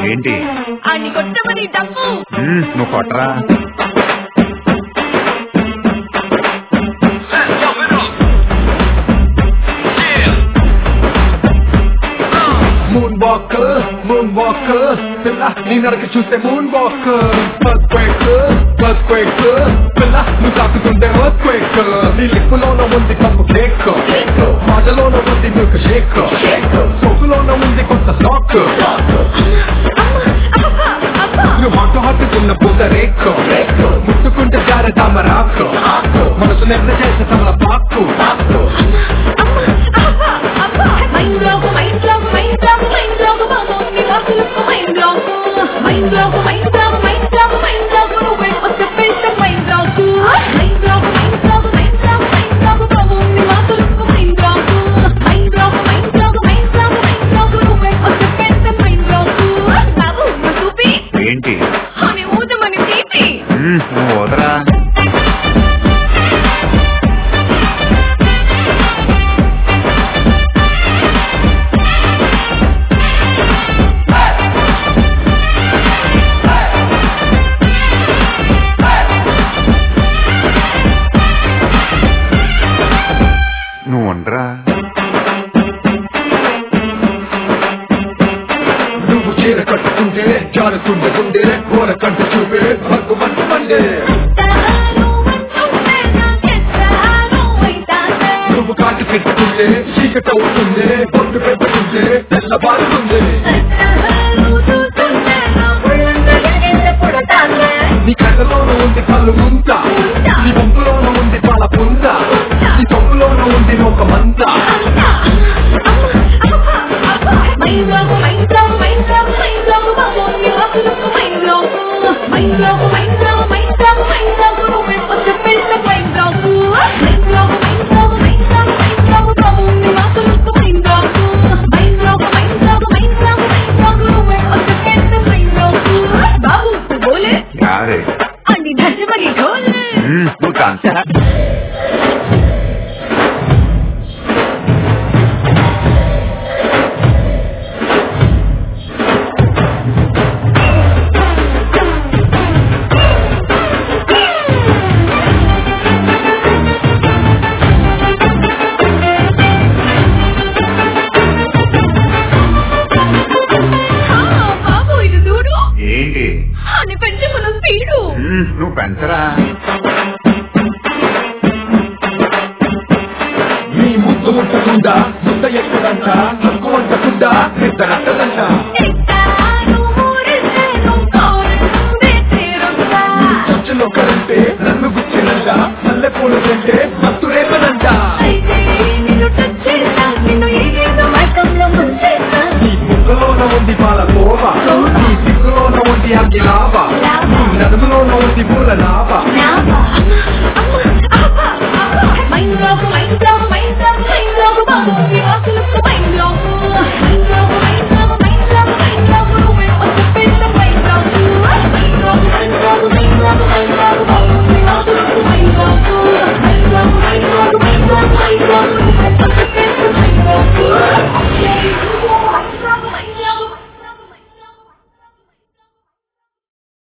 ఏంటి అన్ని కొట్టమని డబ్బు మ్మ్, నువ్వు కొట్టరా మూన్ వాక్ మూన్ వాక్ పిల్ల నీ నడక చూస్తే మూన్ వాక్ బస్ క్వేక్ బస్ క్వేక్ పిల్ల నువ్వు తాకుతుంటే బస్ క్వేక్ నీ లిప్పులోన ఉంది కప్పు కేక్ మాటలోన ఉంది మిల్క్ షేక్ సొక్కులోన ఉంది కొత్త సాక్ నువ్వు హాట్ హాట్ తిన్న పూత రేక్ ముట్టుకుంటే జార తామరాకు మనసు నెమ్మ చేసే తమల పాకు mind block mind block mind block mind block బాబు నీ వాసులకు mind block mind block mind block mind block mind block నువ్వే వచ్చే పెద్ద mind block mind block mind block mind block mind block బాబు నీ వాసులకు mind block mind block mind block mind block mind block నువ్వే వచ్చే పెద్ద మైండ్ బ్లాక్ బాబు మా చూపి ఏంటి అని ఊదమని తీపి మ్మ్, నువ్వు వదరా నువ్వు ఉండరా నువ్వు చీర కట్టుకుంటే జారుతుండే గుండె ఘోర కంట చూపే హక్కు మంటు మండే నువ్వు కాటు పెట్టుకుంటే చీకటి అవుతుంది పొట్టు పెట్టుకుంటే తెల్లబారుతుంది నీ కళ్ళలోనూ ఉంది కళ్ళు ముంత నీ బొంపులోనూ ఉంది పాల పుంత నీ తొమ్ములోనూ ఉంది ఒక మంత బాబు బోలే యారే అండి ధర్మని ఢోలే మ్మ్, నువ్వు కాన్సరా బాబు ఇది చూడు ఏంటి అని పెంచి మన స్పీడు మ్మ్, నువ్వు పెంచరా నీ ముద్దు ముట్టకుండా ముద్ద ఎక్కడంట హక్కు అంటకుండా నిద్ర అట్టదంట